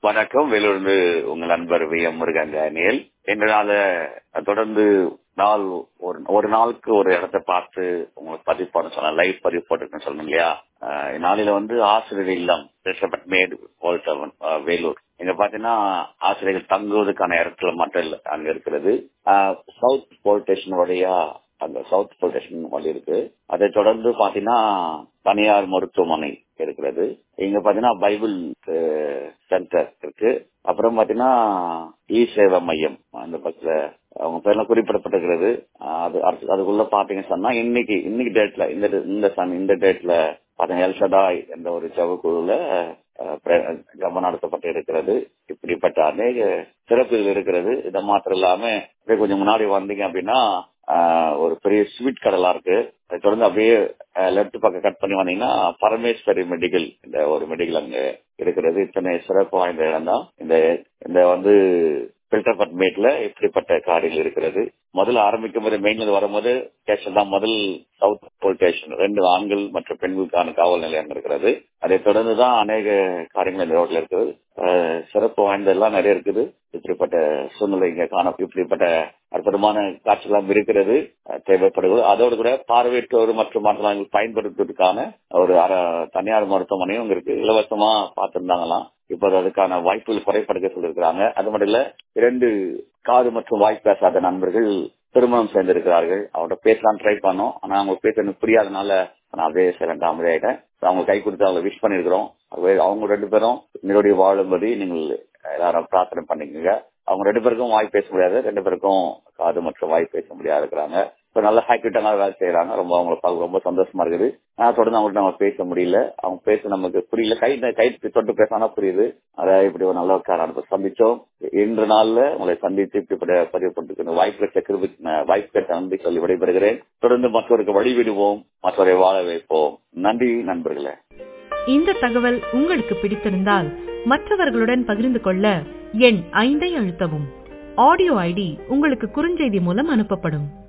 வணக்கம் வேலூர்ந்து உங்கள் நண்பர் வி எம் முருகன் டேனியல் இன்று நாள் தொடர்ந்து நாள் ஒரு ஒரு நாளுக்கு ஒரு இடத்த பார்த்து உங்களுக்கு பதிவு பண்ண சொன்னேன் லைவ் பதிவு போட்டுருக்கேன்னு சொன்னேன் இல்லையா அஹ் நாளையில வந்து ஆசிரியர் இல்லம் மேடு வேலூர் இங்க பாத்தீங்கன்னா ஆசிரியர்கள் தங்குவதற்கான இடத்துல மட்டும் இல்ல அங்க இருக்கிறது சவுத் போலீஸ் ஸ்டேஷன் வழியா அந்த சவுத் போலீஸ் ஸ்டேஷன் வழி இருக்கு அதை தொடர்ந்து பாத்தீங்கன்னா தனியார் மருத்துவமனை இருக்கிறது இங்க பாத்தீங்கன்னா பைபிள் சென்டர் இருக்கு அப்புறம் பாத்தீங்கன்னா இ சேவை மையம் அந்த பக்கத்துல அவங்க பேர்லாம் குறிப்பிடப்பட்டிருக்கிறது அது அடுத்து அதுக்குள்ள பாத்தீங்கன்னு சொன்னா இன்னைக்கு இன்னைக்கு டேட்ல இந்த இந்த சன் இந்த டேட்ல பாத்தீங்க எல்ஷடாய் என்ற ஒரு செவக்குழுல கவனம் நடத்தப்பட்டு இருக்கிறது இப்படிப்பட்ட அநேக சிறப்புகள் இருக்கிறது இதை மாத்திரம் இல்லாம அப்படியே கொஞ்சம் முன்னாடி வந்தீங்க அப்படின்னா ஒரு பெரிய ஸ்வீட் கடலா இருக்கு அதை தொடர்ந்து அப்படியே லெப்ட் பக்கம் கட் பண்ணி வந்தீங்கன்னா பரமேஸ்வரி மெடிக்கல் இந்த ஒரு மெடிக்கல் அங்க இருக்கிறது இத்தனை சிறப்பு வாய்ந்த இடம் தான் இந்த இந்த வந்து பில்டர்பட் மேட்ல இப்படிப்பட்ட காரியங்கள் இருக்கிறது முதல்ல ஆரம்பிக்கும் போது மெயின்ல வரும்போது ஸ்டேஷன் தான் முதல் சவுத் போலீஸ் ஸ்டேஷன் ரெண்டு ஆண்கள் மற்றும் பெண்களுக்கான காவல் நிலையம் இருக்கிறது அதை தொடர்ந்து தான் அநேக காரியங்கள் இந்த ரோட்ல இருக்குது சிறப்பு வாய்ந்த எல்லாம் நிறைய இருக்குது இப்படிப்பட்ட சூழ்நிலை இங்க காண இப்படிப்பட்ட அற்புதமான காட்சிகளும் இருக்கிறது தேவைப்படுகிறது அதோடு கூட பார்வையற்றோர் மற்றும் மற்றவர்கள் பயன்படுத்துவதற்கான ஒரு தனியார் மருத்துவமனையும் இருக்கு இலவசமா பார்த்திருந்தாங்களாம் இப்போது அதுக்கான வாய்ப்புகள் குறைப்படுத்த சொல்லியிருக்கிறாங்க அது மட்டும் இல்ல இரண்டு காது மற்றும் வாய் பேசாத நண்பர்கள் திருமணம் சேர்ந்திருக்கிறார்கள் அவங்கள்ட்ட பேசலாம் ட்ரை பண்ணோம் ஆனா அவங்க பேச எனக்கு புரியாதனால நான் அப்படியே சைலண்டா அமைதியாயிட்டேன் அவங்க கை கொடுத்து அவங்க விஷ் பண்ணிருக்கிறோம் அவங்க ரெண்டு பேரும் என்னுடைய வாழும்படி நீங்கள் எல்லாரும் பிரார்த்தனை பண்ணிக்கோங்க அவங்க ரெண்டு பேருக்கும் வாய் பேச முடியாது ரெண்டு பேருக்கும் காது மற்றும் வாய் பேச முடியாது இருக்கிறாங்க இப்ப நல்ல ஹாக்கிட்டாங்க வேலை செய்யறாங்க ரொம்ப அவங்களுக்கு ரொம்ப சந்தோஷமா இருக்குது நான் தொடர்ந்து அவங்கள்ட்ட நம்ம பேச முடியல அவங்க பேச நமக்கு புரியல கை கை தொட்டு பேசினா புரியுது அதை இப்படி ஒரு நல்ல காரணம் சந்திச்சோம் இன்று நாள்ல உங்களை சந்தித்து இப்படிப்பட்ட பதிவு பண்ணிட்டு வாய்ப்பு கிடைச்ச கிருபி வாய்ப்பு கிடைச்ச நன்றி சொல்லி விடைபெறுகிறேன் தொடர்ந்து மற்றவருக்கு வழிவிடுவோம் மற்றவரை வாழ வைப்போம் நன்றி நண்பர்களே இந்த தகவல் உங்களுக்கு பிடித்திருந்தால் மற்றவர்களுடன் பகிர்ந்து கொள்ள எண் ஐந்தை அழுத்தவும் ஆடியோ ஐடி உங்களுக்கு குறுஞ்செய்தி மூலம் அனுப்பப்படும்